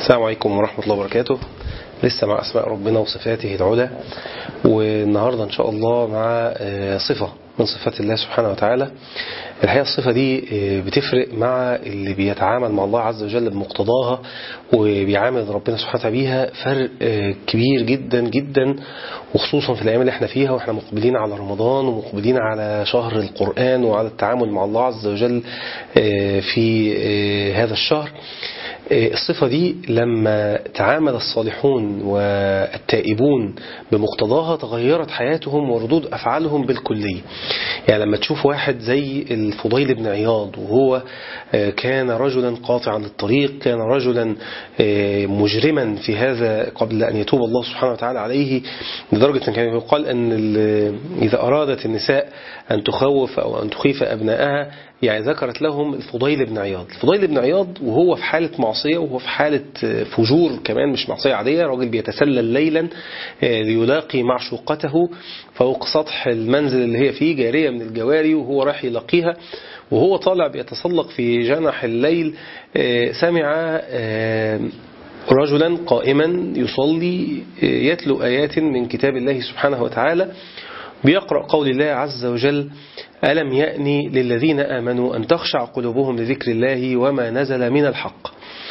السلام عليكم ورحمة الله وبركاته لسه مع أسماء ربنا وصفاته العلى والنهاردة إن شاء الله مع صفة من صفات الله سبحانه وتعالى الحقيقة الصفة دي بتفرق مع اللي بيتعامل مع الله عز وجل بمقتضاها وبيعامل ربنا سبحانه وتعالى بيها فرق كبير جدا جدا وخصوصا في الأيام اللي احنا فيها واحنا مقبلين على رمضان ومقبلين على شهر القرآن وعلى التعامل مع الله عز وجل في هذا الشهر الصفة دي لما تعامل الصالحون والتائبون بمقتضاها تغيرت حياتهم وردود أفعالهم بالكلية يعني لما تشوف واحد زي الفضيل بن عياض وهو كان رجلا قاطعا للطريق كان رجلا مجرما في هذا قبل أن يتوب الله سبحانه وتعالى عليه لدرجة أن كان يقال أن إذا أرادت النساء أن تخوف أو أن تخيف أبنائها يعني ذكرت لهم الفضيل بن عياض الفضيل بن عياض وهو في حالة معصية وهو في حالة فجور كمان مش معصية عادية راجل بيتسلل ليلا ليلاقي معشوقته فوق سطح المنزل اللي هي فيه جارية من الجواري وهو راح يلاقيها وهو طالع بيتسلق في جنح الليل سمع رجلا قائما يصلي يتلو آيات من كتاب الله سبحانه وتعالى بيقرأ قول الله عز وجل ألم يأني للذين آمنوا أن تخشع قلوبهم لذكر الله وما نزل من الحق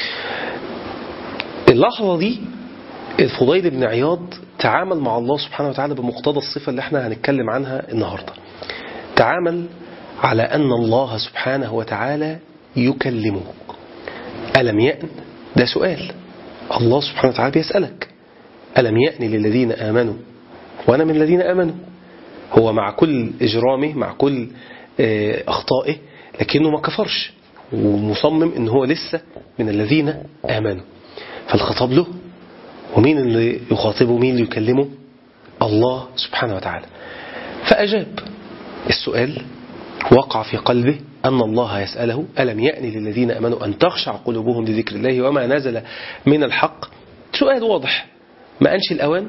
اللحظة دي الفضيل بن عياض تعامل مع الله سبحانه وتعالى بمقتضى الصفة اللي احنا هنتكلم عنها النهاردة تعامل على أن الله سبحانه وتعالى يكلمه ألم يأن ده سؤال الله سبحانه وتعالى بيسألك ألم يأن للذين آمنوا وأنا من الذين آمنوا هو مع كل إجرامه مع كل أخطائه لكنه ما كفرش ومصمم ان هو لسه من الذين آمنوا فالخطاب له ومين اللي يخاطبه مين اللي يكلمه الله سبحانه وتعالى فأجاب السؤال وقع في قلبه أن الله يسأله ألم يأني للذين أمنوا أن تخشع قلوبهم لذكر الله وما نزل من الحق سؤال واضح ما أنش الأوان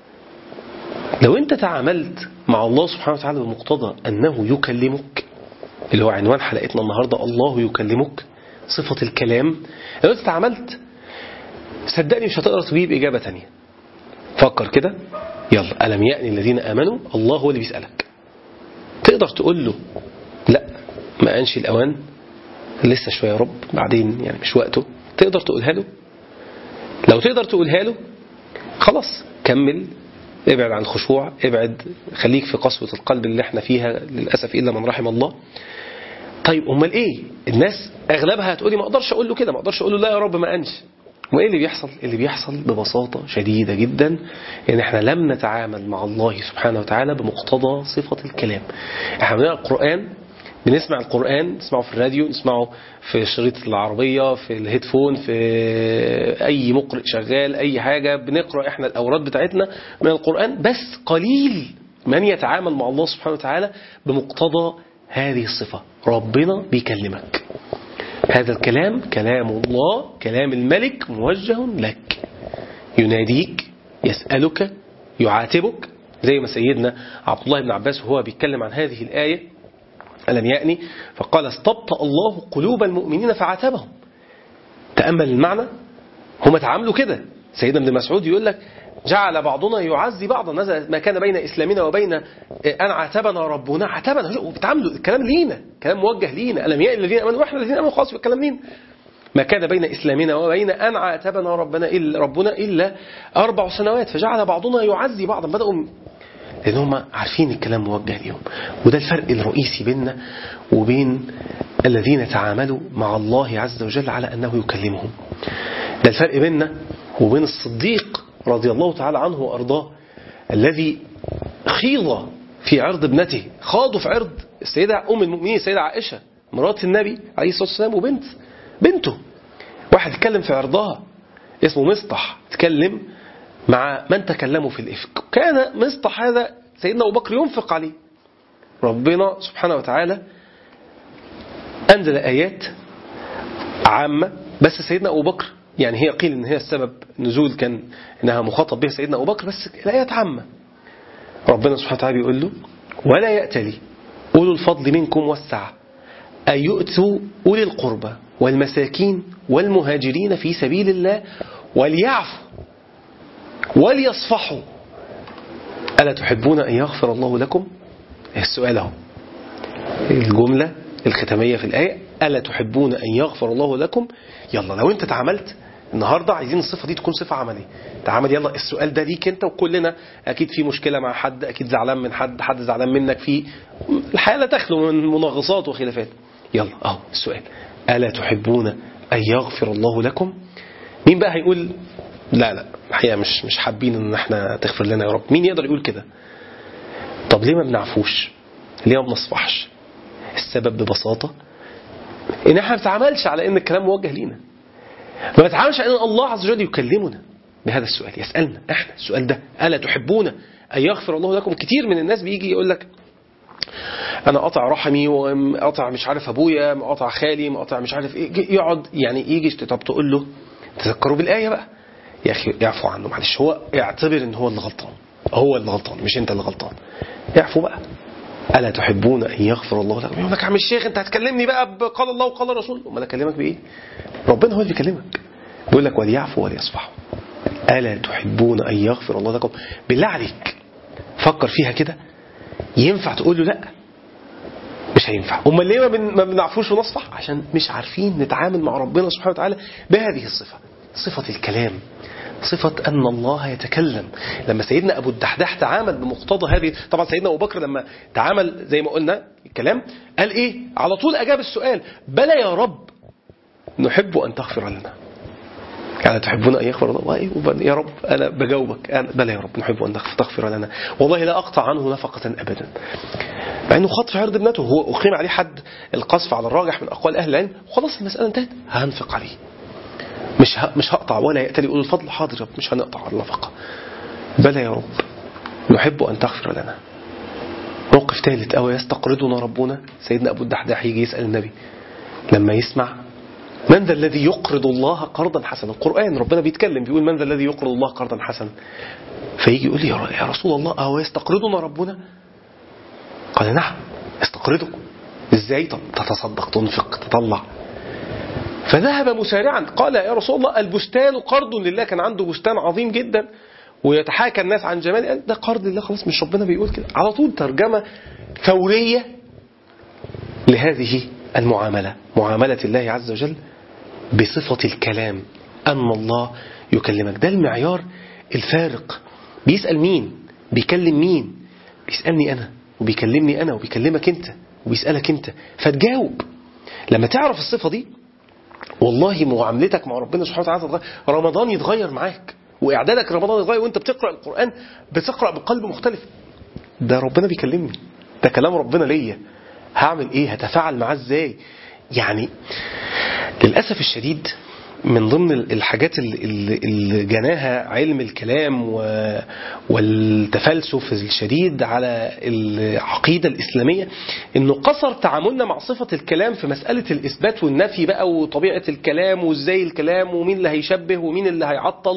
لو أنت تعاملت مع الله سبحانه وتعالى بمقتضى أنه يكلمك اللي هو عنوان حلقتنا النهاردة الله يكلمك صفة الكلام لو أنت تعاملت صدقني مش هتقدر تجيب إجابة تانية فكر كده يلا ألم يأني الذين آمنوا الله هو اللي بيسألك تقدر تقول له لا ما أنشي الأوان لسه شوية يا رب بعدين يعني مش وقته تقدر تقولها له لو تقدر تقولها له خلاص كمل ابعد عن الخشوع ابعد خليك في قسوة القلب اللي احنا فيها للأسف إلا من رحم الله طيب امال ايه الناس اغلبها هتقولي ما اقدرش اقول له كده ما اقدرش اقول له لا يا رب ما انش وايه اللي بيحصل اللي بيحصل ببساطة شديدة جدا ان احنا لم نتعامل مع الله سبحانه وتعالى بمقتضى صفة الكلام احنا بنقرا القرآن بنسمع القرآن نسمعه في الراديو نسمعه في شريط العربية في الهيدفون في أي مقرئ شغال أي حاجة بنقرأ إحنا الأوراد بتاعتنا من القرآن بس قليل من يتعامل مع الله سبحانه وتعالى بمقتضى هذه الصفة ربنا بيكلمك هذا الكلام كلام الله كلام الملك موجه لك يناديك يسألك يعاتبك زي ما سيدنا عبد الله بن عباس وهو بيتكلم عن هذه الآية ألم يأني فقال استبطأ الله قلوب المؤمنين فعاتبهم تأمل المعنى هم تعاملوا كده سيدنا ابن مسعود يقول لك جعل بعضنا يعزي بعضا نزل ما كان بين إسلامنا وبين أن عاتبنا ربنا عاتبنا وبتعاملوا الكلام لينا كلام موجه لينا ألم يأني الذين أمنوا وإحنا الذين أمنوا خلاص الكلام لينا ما كان بين إسلامنا وبين أن عاتبنا ربنا إلا ربنا إلا أربع سنوات فجعل بعضنا يعزي بعضا بدأوا لأن هم عارفين الكلام موجه لهم وده الفرق الرئيسي بيننا وبين الذين تعاملوا مع الله عز وجل على أنه يكلمهم ده الفرق بيننا وبين الصديق رضي الله تعالى عنه وأرضاه الذي خيض في عرض ابنته خاضوا في عرض السيدة أم المؤمنين السيدة عائشة مرات النبي عليه الصلاة والسلام وبنت بنته واحد اتكلم في عرضها اسمه مصطح اتكلم مع من تكلموا في الإفك كان مصطح هذا سيدنا أبو بكر ينفق عليه ربنا سبحانه وتعالى أنزل آيات عامة بس سيدنا أبو بكر يعني هي قيل إن هي السبب نزول كان إنها مخاطب بها سيدنا أبو بكر بس الآيات عامة ربنا سبحانه وتعالى بيقول له ولا يأتلي أولو الفضل منكم والسعة أن يؤتوا أولي القربى والمساكين والمهاجرين في سبيل الله وليعفوا وليصفحوا ألا تحبون أن يغفر الله لكم السؤال اهو الجملة الختامية في الآية ألا تحبون أن يغفر الله لكم يلا لو أنت تعاملت النهاردة عايزين الصفة دي تكون صفة عملية تعامل يلا السؤال ده ليك أنت وكلنا أكيد في مشكلة مع حد أكيد زعلان من حد حد زعلان منك في الحياة لا تخلو من منغصات وخلافات يلا أهو السؤال ألا تحبون أن يغفر الله لكم مين بقى هيقول لا لا الحقيقة مش مش حابين ان احنا تغفر لنا يا رب مين يقدر يقول كده طب ليه ما بنعفوش ليه ما بنصفحش السبب ببساطة ان احنا ما بنتعاملش على ان الكلام موجه لينا ما بنتعاملش على ان الله عز وجل يكلمنا بهذا السؤال يسألنا احنا السؤال ده ألا تحبون أن يغفر الله لكم كتير من الناس بيجي يقول لك انا قاطع رحمي وقاطع مش عارف ابويا مقاطع خالي مقاطع مش عارف ايه يقعد يعني يجي طب تقول له تذكروا بالايه بقى يا اخي اعفو عنه معلش هو اعتبر ان هو اللي غلطان هو اللي غلطان مش انت اللي غلطان اعفو بقى الا تحبون ان يغفر الله لكم يقول لك يا عم الشيخ انت هتكلمني بقى بقال الله وقال الرسول امال اكلمك بايه ربنا هو اللي بيكلمك بيقول لك وليعفوا وليصفحوا الا تحبون ان يغفر الله لكم بالله عليك فكر فيها كده ينفع تقول له لا مش هينفع امال ليه ما بنعرفوش ونصفح عشان مش عارفين نتعامل مع ربنا سبحانه وتعالى بهذه الصفه صفه الكلام صفة أن الله يتكلم لما سيدنا أبو الدحداح تعامل بمقتضى هذه طبعا سيدنا أبو بكر لما تعامل زي ما قلنا الكلام قال إيه على طول أجاب السؤال بلى يا رب نحب أن تغفر لنا يعني تحبون أن يغفر الله أيوة يا رب أنا بجاوبك أنا بلى يا رب نحب أن تغفر لنا والله لا أقطع عنه نفقة أبدا مع أنه خطف عرض ابنته هو أقيم عليه حد القذف على الراجح من أقوال أهل العلم خلاص المسألة انتهت هنفق عليه مش مش هقطع ولا يأتي يقول الفضل حاضر يا رب مش هنقطع النفقة بلى يا رب نحب أن تغفر لنا موقف ثالث أو يستقرضنا ربنا سيدنا أبو الدحداح يجي يسأل النبي لما يسمع من ذا الذي يقرض الله قرضا حسنا القرآن ربنا بيتكلم بيقول من ذا الذي يقرض الله قرضا حسنا فيجي يقول يا رسول الله أهو يستقرضنا ربنا قال نعم يستقرضكم ازاي طب تتصدق تنفق تطلع فذهب مسارعا قال يا رسول الله البستان قرض لله كان عنده بستان عظيم جدا ويتحاكى الناس عن جمال قال ده قرض لله خلاص مش ربنا بيقول كده على طول ترجمة فورية لهذه المعاملة معاملة الله عز وجل بصفة الكلام أن الله يكلمك ده المعيار الفارق بيسأل مين بيكلم مين بيسألني أنا وبيكلمني أنا وبيكلمك أنت وبيسألك أنت فتجاوب لما تعرف الصفة دي والله معاملتك مع ربنا سبحانه وتعالى رمضان يتغير معاك وإعدادك رمضان يتغير وأنت بتقرأ القرآن بتقرأ بقلب مختلف ده ربنا بيكلمني ده كلام ربنا ليا هعمل ايه هتفاعل معاه ازاي يعني للأسف الشديد من ضمن الحاجات اللي جناها علم الكلام والتفلسف الشديد على العقيدة الإسلامية انه قصر تعاملنا مع صفة الكلام في مسألة الإثبات والنفي بقى وطبيعة الكلام وازاي الكلام ومين اللي هيشبه ومين اللي هيعطل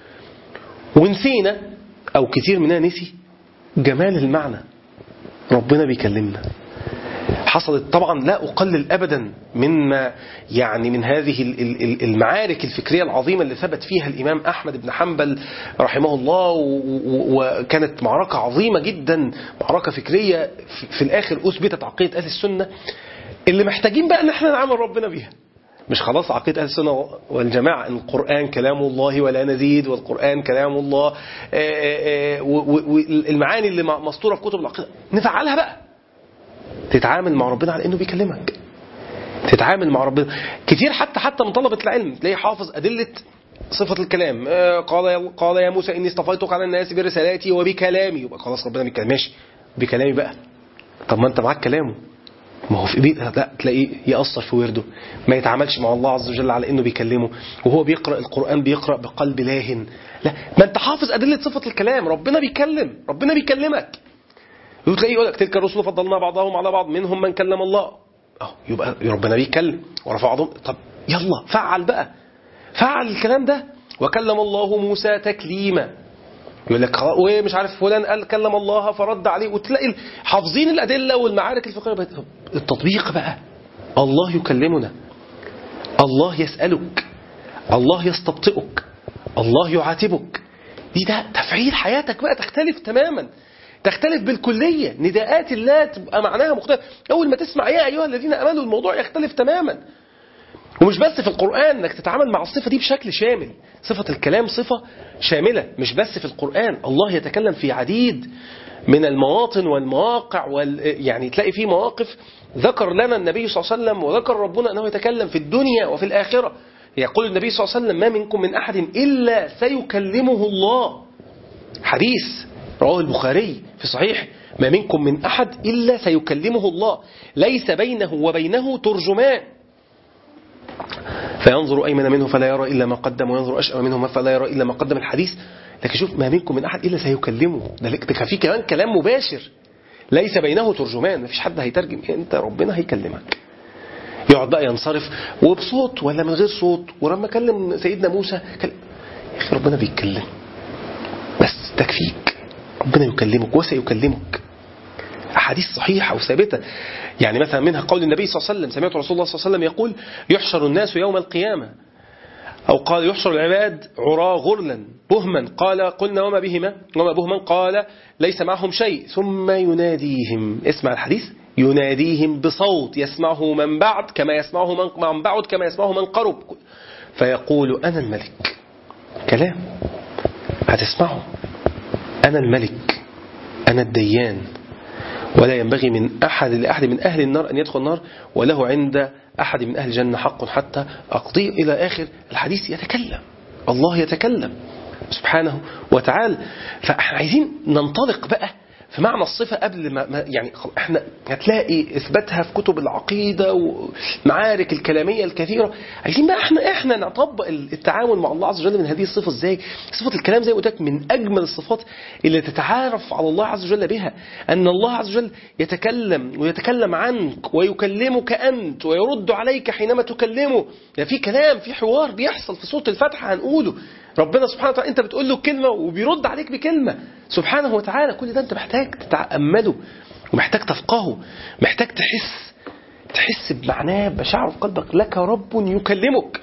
ونسينا أو كتير مننا نسي جمال المعنى ربنا بيكلمنا حصلت طبعا لا أقلل أبدا مما يعني من هذه المعارك الفكرية العظيمة اللي ثبت فيها الإمام أحمد بن حنبل رحمه الله وكانت معركة عظيمة جدا معركة فكرية في الآخر أثبتت عقيدة أهل السنة اللي محتاجين بقى أن احنا نعامل ربنا بيها مش خلاص عقيدة أهل السنة والجماعة أن القرآن كلام الله ولا نزيد والقرآن كلام الله والمعاني اللي مسطورة في كتب العقيدة نفعلها بقى تتعامل مع ربنا على انه بيكلمك تتعامل مع ربنا كتير حتى حتى من طلبة العلم تلاقي حافظ أدلة صفة الكلام قال قال يا موسى إني اصطفيتك على الناس برسالاتي وبكلامي يبقى خلاص ربنا بيتكلم ماشي بكلامي بقى طب ما أنت معاك كلامه ما هو في بيت لا تلاقيه يأثر في ورده ما يتعاملش مع الله عز وجل على انه بيكلمه وهو بيقرأ القرآن بيقرأ بقلب لاهن لا ما انت حافظ أدلة صفة الكلام ربنا بيكلم ربنا بيكلمك وتلاقيه يقول لك تلك الرسل فضلنا بعضهم على بعض منهم من كلم الله اهو يبقى ربنا بيتكلم ورفع بعضهم طب يلا فعل بقى فعل الكلام ده وكلم الله موسى تكليما يقول لك ومش عارف فلان قال كلم الله فرد عليه وتلاقي حافظين الأدلة والمعارك الفقهية التطبيق بقى الله يكلمنا الله يسألك الله يستبطئك الله يعاتبك دي ده تفعيل حياتك بقى تختلف تماما تختلف بالكلية نداءات الله تبقى معناها مختلف أول ما تسمع يا أيها الذين أمنوا الموضوع يختلف تماما ومش بس في القرآن انك تتعامل مع الصفة دي بشكل شامل صفة الكلام صفة شاملة مش بس في القرآن الله يتكلم في عديد من المواطن والمواقع وال... يعني تلاقي فيه مواقف ذكر لنا النبي صلى الله عليه وسلم وذكر ربنا أنه يتكلم في الدنيا وفي الآخرة يقول النبي صلى الله عليه وسلم ما منكم من أحد إلا سيكلمه الله حديث رواه البخاري في صحيح ما منكم من أحد إلا سيكلمه الله ليس بينه وبينه ترجمان فينظر أيمن منه فلا يرى إلا ما قدم وينظر أشأم منه فلا يرى إلا ما قدم الحديث لكن شوف ما منكم من أحد إلا سيكلمه ده ده في كمان كلام مباشر ليس بينه ترجمان مفيش حد هيترجم أنت ربنا هيكلمك يقعد بقى ينصرف وبصوت ولا من غير صوت ولما كلم سيدنا موسى كلم يا أخي ربنا بيتكلم بس تكفيك ربنا يكلمك وسيكلمك أحاديث صحيحة وثابتة يعني مثلا منها قول النبي صلى الله عليه وسلم سمعت رسول الله صلى الله عليه وسلم يقول يحشر الناس يوم القيامة أو قال يحشر العباد عرى غرلا بهما قال قلنا وما بهما وما بهما قال ليس معهم شيء ثم يناديهم اسمع الحديث يناديهم بصوت يسمعه من بعد كما يسمعه من, من بعد كما يسمعه من قرب فيقول أنا الملك كلام هتسمعه أنا الملك أنا الديان ولا ينبغي من أحد لأحد من أهل النار أن يدخل النار وله عند أحد من أهل الجنة حق حتى أقضيه إلى آخر الحديث يتكلم الله يتكلم سبحانه وتعالى فاحنا عايزين ننطلق بقى في معنى الصفة قبل ما ما- يعني خل- احنا هتلاقي اثباتها في كتب العقيدة ومعارك الكلامية الكثيرة عايزين بقى احنا احنا نطبق التعامل مع الله عز وجل من هذه الصفة ازاي صفة الكلام زي ما قلت لك من اجمل الصفات اللي تتعارف على الله عز وجل بها ان الله عز وجل يتكلم ويتكلم عنك ويكلمك انت ويرد عليك حينما تكلمه يعني في كلام في حوار بيحصل في صوت الفاتحة هنقوله ربنا سبحانه وتعالى انت بتقول له كلمة وبيرد عليك بكلمة سبحانه وتعالى كل ده انت محتاج تتأمله ومحتاج تفقهه محتاج تحس تحس بمعناه بشعر في قلبك لك رب يكلمك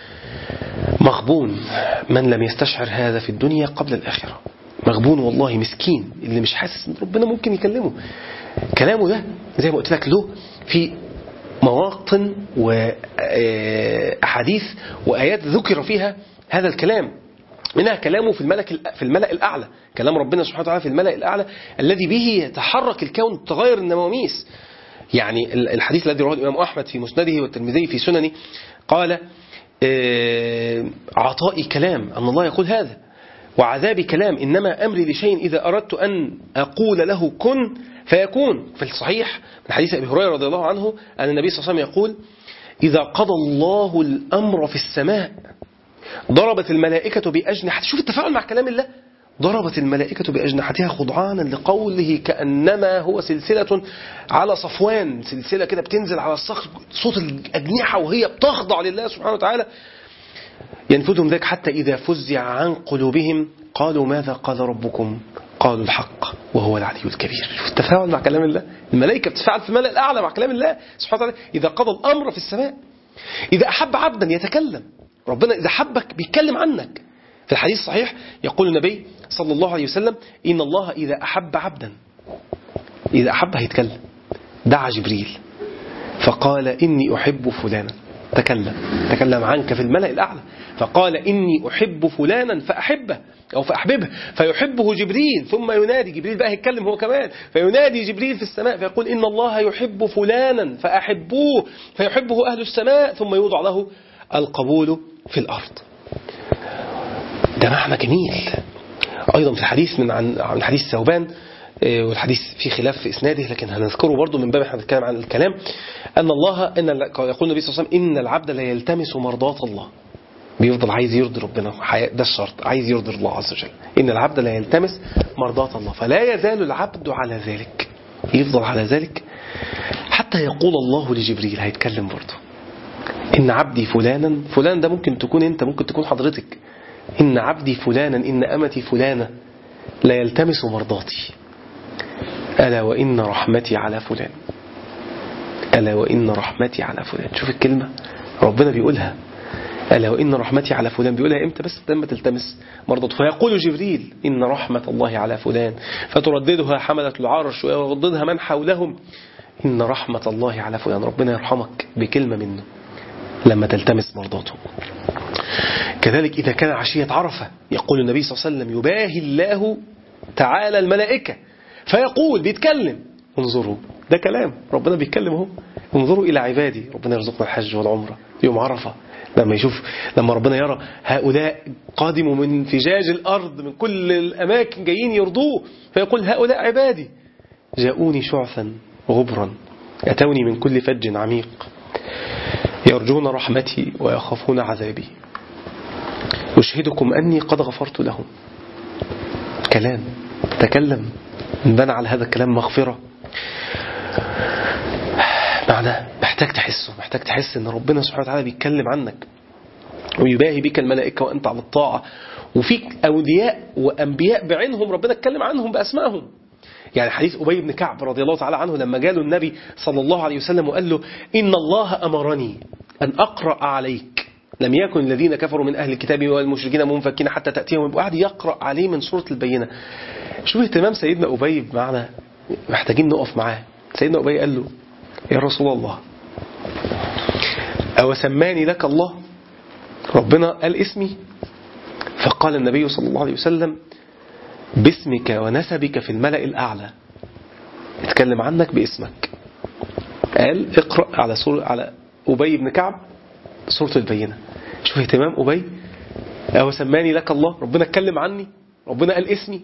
مغبون من لم يستشعر هذا في الدنيا قبل الآخرة مغبون والله مسكين اللي مش حاسس ان ربنا ممكن يكلمه كلامه ده زي ما قلت لك له في مواطن وأحاديث وآيات ذكر فيها هذا الكلام منها كلامه في الملك في الملأ الأعلى كلام ربنا سبحانه وتعالى في الملأ الأعلى الذي به يتحرك الكون تغير النواميس يعني الحديث الذي رواه الإمام أحمد في مسنده والترمذي في سننه قال آه، عطائي كلام أن الله يقول هذا وعذابي كلام إنما أمري لشيء إذا أردت أن أقول له كن فيكون في الصحيح من حديث أبي هريرة رضي الله عنه أن النبي صلى الله عليه وسلم يقول إذا قضى الله الأمر في السماء ضربت الملائكة بأجنحة شوف التفاعل مع كلام الله ضربت الملائكة بأجنحتها خضعانا لقوله كأنما هو سلسلة على صفوان سلسلة كده بتنزل على الصخر صوت الأجنحة وهي بتخضع لله سبحانه وتعالى ينفذهم ذلك حتى إذا فزع عن قلوبهم قالوا ماذا قال ربكم قالوا الحق وهو العلي الكبير شوف التفاعل مع كلام الله الملائكة بتتفاعل في الملأ الأعلى مع كلام الله سبحانه وتعالى إذا قضى الأمر في السماء إذا أحب عبدا يتكلم ربنا إذا حبك بيتكلم عنك في الحديث الصحيح يقول النبي صلى الله عليه وسلم إن الله إذا أحب عبدا إذا أحب هيتكلم دعا جبريل فقال إني أحب فلانا تكلم تكلم عنك في الملأ الأعلى فقال إني أحب فلانا فأحبه أو فأحببه فيحبه جبريل ثم ينادي جبريل بقى يتكلم هو كمان فينادي جبريل في السماء فيقول إن الله يحب فلانا فأحبوه فيحبه أهل السماء ثم يوضع له القبول في الأرض ده معنى جميل أيضا في الحديث من عن عن حديث ثوبان آه، والحديث في خلاف في إسناده لكن هنذكره برضه من باب احنا بنتكلم عن الكلام أن الله إن يقول النبي صلى الله عليه وسلم إن العبد لا يلتمس مرضاة الله بيفضل عايز يرضي ربنا حياة- ده الشرط عايز يرضي الله عز وجل إن العبد لا يلتمس مرضاة الله فلا يزال العبد على ذلك يفضل على ذلك حتى يقول الله لجبريل هيتكلم برضه إن عبدي فلانا فلان ده ممكن تكون أنت ممكن تكون حضرتك إن عبدي فلانا إن أمتي فلانة لا يلتمس مرضاتي ألا وإن رحمتي على فلان ألا وإن رحمتي على فلان شوف الكلمة ربنا بيقولها ألا وإن رحمتي على فلان بيقولها إمتى بس لما تلتمس مرضته فيقول جبريل إن رحمة الله على فلان فترددها حملة العرش ويرددها من حولهم إن رحمة الله على فلان ربنا يرحمك بكلمة منه لما تلتمس مرضاته كذلك إذا كان عشية عرفة يقول النبي صلى الله عليه وسلم يباهي الله تعالى الملائكة فيقول بيتكلم انظروا ده كلام ربنا بيتكلم اهو انظروا إلى عبادي ربنا يرزقنا الحج والعمرة يوم عرفة لما يشوف لما ربنا يرى هؤلاء قادموا من فجاج الأرض من كل الأماكن جايين يرضوه فيقول هؤلاء عبادي جاءوني شعثا غبرا أتوني من كل فج عميق يرجون رحمتي ويخافون عذابي أشهدكم أني قد غفرت لهم كلام تكلم بنى على هذا الكلام مغفرة معنى محتاج تحسه محتاج تحس ان ربنا سبحانه وتعالى بيتكلم عنك ويباهي بك الملائكة وأنت على الطاعة وفيك أولياء وأنبياء بعينهم ربنا اتكلم عنهم بأسمائهم يعني حديث أبي بن كعب رضي الله تعالى عنه لما جاله النبي صلى الله عليه وسلم وقال له إن الله أمرني أن أقرأ عليك لم يكن الذين كفروا من أهل الكتاب والمشركين منفكين حتى تأتيهم وقعد يقرأ عليه من سورة البينة شوف اهتمام سيدنا أبي بمعنى محتاجين نقف معاه سيدنا أبي قال له يا رسول الله أو سماني لك الله ربنا قال اسمي فقال النبي صلى الله عليه وسلم باسمك ونسبك في الملأ الأعلى اتكلم عنك باسمك قال اقرأ على سورة على أبي بن كعب سورة البينة شوف اهتمام أبي أو سماني لك الله ربنا اتكلم عني ربنا قال اسمي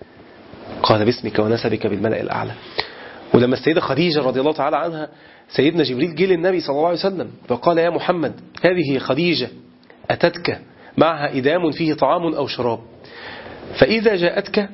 قال باسمك ونسبك بالملأ الأعلى ولما السيدة خديجة رضي الله تعالى عنها سيدنا جبريل جه للنبي صلى الله عليه وسلم فقال يا محمد هذه خديجة أتتك معها إدام فيه طعام أو شراب فإذا جاءتك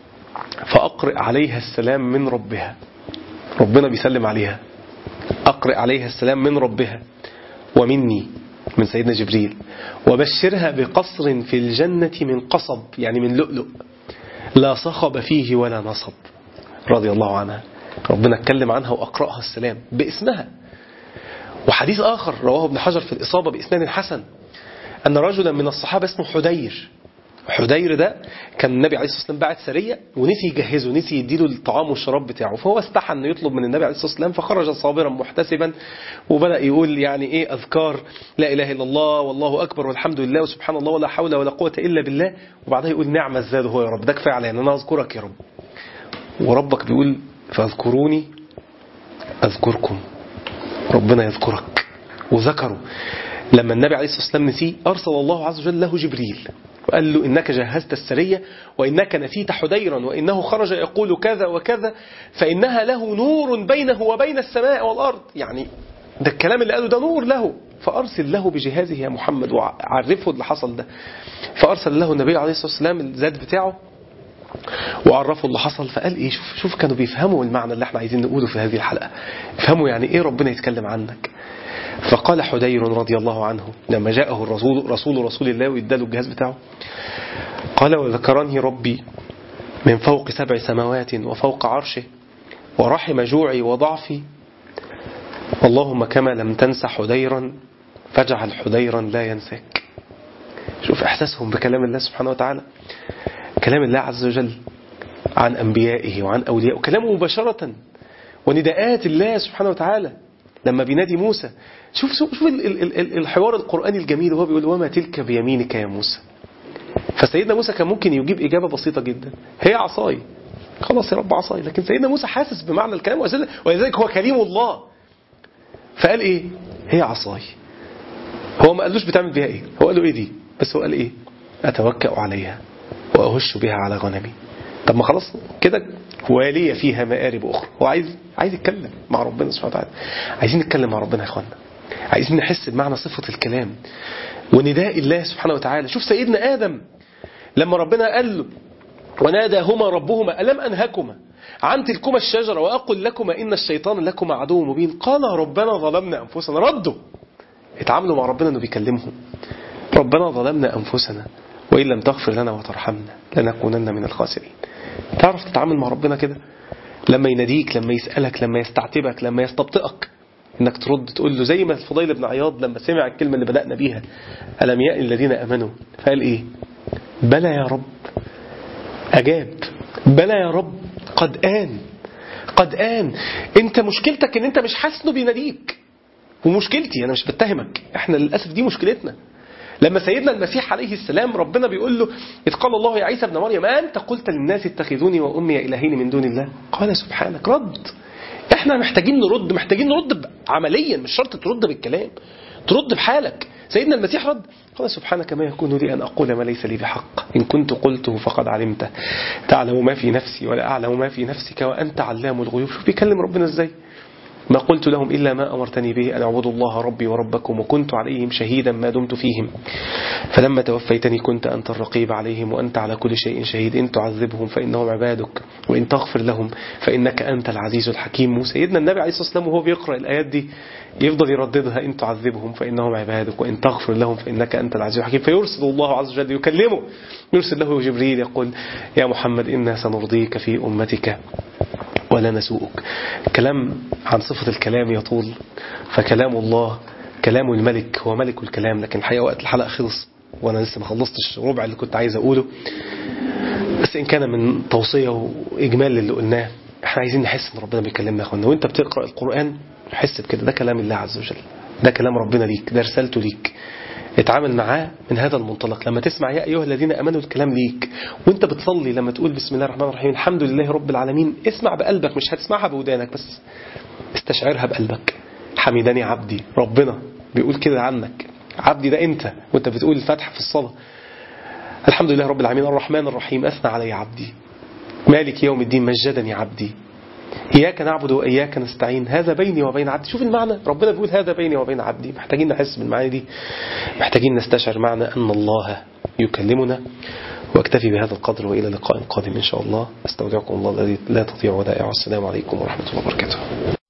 فأقرئ عليها السلام من ربها ربنا بيسلم عليها أقرئ عليها السلام من ربها ومني من سيدنا جبريل وبشرها بقصر في الجنة من قصب يعني من لؤلؤ لا صخب فيه ولا نصب رضي الله عنها ربنا اتكلم عنها وأقرأها السلام باسمها وحديث آخر رواه ابن حجر في الإصابة بإسناد حسن أن رجلا من الصحابة اسمه حدير حدير ده كان النبي عليه الصلاة والسلام بعت سرية ونسي يجهزه نسي يديله الطعام والشراب بتاعه فهو استحى انه يطلب من النبي عليه الصلاة والسلام فخرج صابرا محتسبا وبدأ يقول يعني ايه أذكار لا إله إلا الله والله أكبر والحمد لله وسبحان الله ولا حول ولا قوة إلا بالله وبعدها يقول نعم الزاد هو يا رب ده كفاية عليا أنا أذكرك يا رب وربك بيقول فاذكروني أذكركم ربنا يذكرك وذكروا لما النبي عليه الصلاة والسلام نسيه أرسل الله عز وجل له جبريل وقال له إنك جهزت السرية وإنك نسيت حديرا وإنه خرج يقول كذا وكذا فإنها له نور بينه وبين السماء والأرض يعني ده الكلام اللي قاله ده نور له فأرسل له بجهازه يا محمد وعرفه اللي حصل ده فأرسل له النبي عليه الصلاة والسلام الزاد بتاعه وعرفوا اللي حصل فقال ايه شوف شوف كانوا بيفهموا المعنى اللي احنا عايزين نقوله في هذه الحلقة فهموا يعني ايه ربنا يتكلم عنك فقال حدير رضي الله عنه لما جاءه الرسول رسول رسول الله واداله الجهاز بتاعه قال وذكرني ربي من فوق سبع سماوات وفوق عرشه ورحم جوعي وضعفي اللهم كما لم تنس حديرا فاجعل حديرا لا ينساك شوف احساسهم بكلام الله سبحانه وتعالى كلام الله عز وجل عن أنبيائه وعن أوليائه كلامه مباشرة ونداءات الله سبحانه وتعالى لما بينادي موسى شوف شوف, شوف الحوار القرآني الجميل وهو بيقول وما تلك بيمينك يا موسى فسيدنا موسى كان ممكن يجيب إجابة بسيطة جدا هي عصاي خلاص يا رب عصاي لكن سيدنا موسى حاسس بمعنى الكلام ولذلك هو كريم الله فقال ايه هي عصاي هو ما قالوش بتعمل بيها ايه هو قال له ايه دي بس هو قال ايه اتوكأ عليها وأهش بها على غنمي طب ما خلاص كده والية فيها مآرب أخرى هو عايز عايز يتكلم مع ربنا سبحانه وتعالى عايزين نتكلم مع ربنا يا إخوانا عايزين نحس بمعنى صفة الكلام ونداء الله سبحانه وتعالى شوف سيدنا آدم لما ربنا قال له وناداهما ربهما ألم أنهكما عن تلكما الشجرة وأقل لكما إن الشيطان لكما عدو مبين قال ربنا ظلمنا أنفسنا ردوا اتعاملوا مع ربنا أنه بيكلمهم ربنا ظلمنا أنفسنا وإن لم تغفر لنا وترحمنا لنكونن من الخاسرين تعرف تتعامل مع ربنا كده لما يناديك لما يسألك لما يستعتبك لما يستبطئك انك ترد تقول له زي ما الفضيل بن عياض لما سمع الكلمة اللي بدأنا بيها ألم يأن الذين أمنوا فقال إيه بلى يا رب أجاب بلى يا رب قد آن قد آن انت مشكلتك ان انت مش حاسس انه بيناديك ومشكلتي انا مش بتهمك احنا للاسف دي مشكلتنا لما سيدنا المسيح عليه السلام ربنا بيقول له إذ قال الله يا عيسى ابن مريم أنت قلت للناس اتخذوني وأمي إلهين من دون الله قال سبحانك رد احنا محتاجين نرد محتاجين نرد عمليا مش شرط ترد بالكلام ترد بحالك سيدنا المسيح رد قال سبحانك ما يكون لي أن أقول ما ليس لي بحق إن كنت قلته فقد علمته تعلم ما في نفسي ولا أعلم ما في نفسك وأنت علام الغيوب شوف بيكلم ربنا إزاي ما قلت لهم إلا ما أمرتني به أن أعبدوا الله ربي وربكم وكنت عليهم شهيدا ما دمت فيهم فلما توفيتني كنت أنت الرقيب عليهم وأنت على كل شيء شهيد إن تعذبهم فإنهم عبادك وإن تغفر لهم فإنك أنت العزيز الحكيم وسيدنا النبي عليه الصلاة والسلام وهو بيقرأ الآيات دي يفضل يرددها إن تعذبهم فإنهم عبادك وإن تغفر لهم فإنك أنت العزيز الحكيم فيرسل الله عز وجل يكلمه يرسل له جبريل يقول يا محمد إنا سنرضيك في أمتك ولا نسوءك كلام عن صفة الكلام يطول فكلام الله كلام الملك هو ملك الكلام لكن الحقيقة وقت الحلقة خلص وأنا لسه ما خلصتش ربع اللي كنت عايز أقوله بس إن كان من توصية وإجمال للي قلناه احنا عايزين نحس ان ربنا بيكلمنا يا اخوانا وانت بتقرا القران حس بكده ده كلام الله عز وجل ده كلام ربنا ليك ده رسالته ليك اتعامل معاه من هذا المنطلق لما تسمع يا أيها الذين أمنوا الكلام ليك وانت بتصلي لما تقول بسم الله الرحمن الرحيم الحمد لله رب العالمين اسمع بقلبك مش هتسمعها بودانك بس استشعرها بقلبك حمدني عبدي ربنا بيقول كده عنك عبدي ده انت وانت بتقول الفاتحة في الصلاة الحمد لله رب العالمين الرحمن الرحيم أثنى علي عبدي مالك يوم الدين مجدني عبدي إياك نعبد وإياك نستعين هذا بيني وبين عبدي شوف المعنى ربنا بيقول هذا بيني وبين عبدي محتاجين نحس بالمعاني دي محتاجين نستشعر معنى أن الله يكلمنا واكتفي بهذا القدر وإلى لقاء قادم إن شاء الله استودعكم الله الذي لا تضيع ودائعه السلام عليكم ورحمة الله وبركاته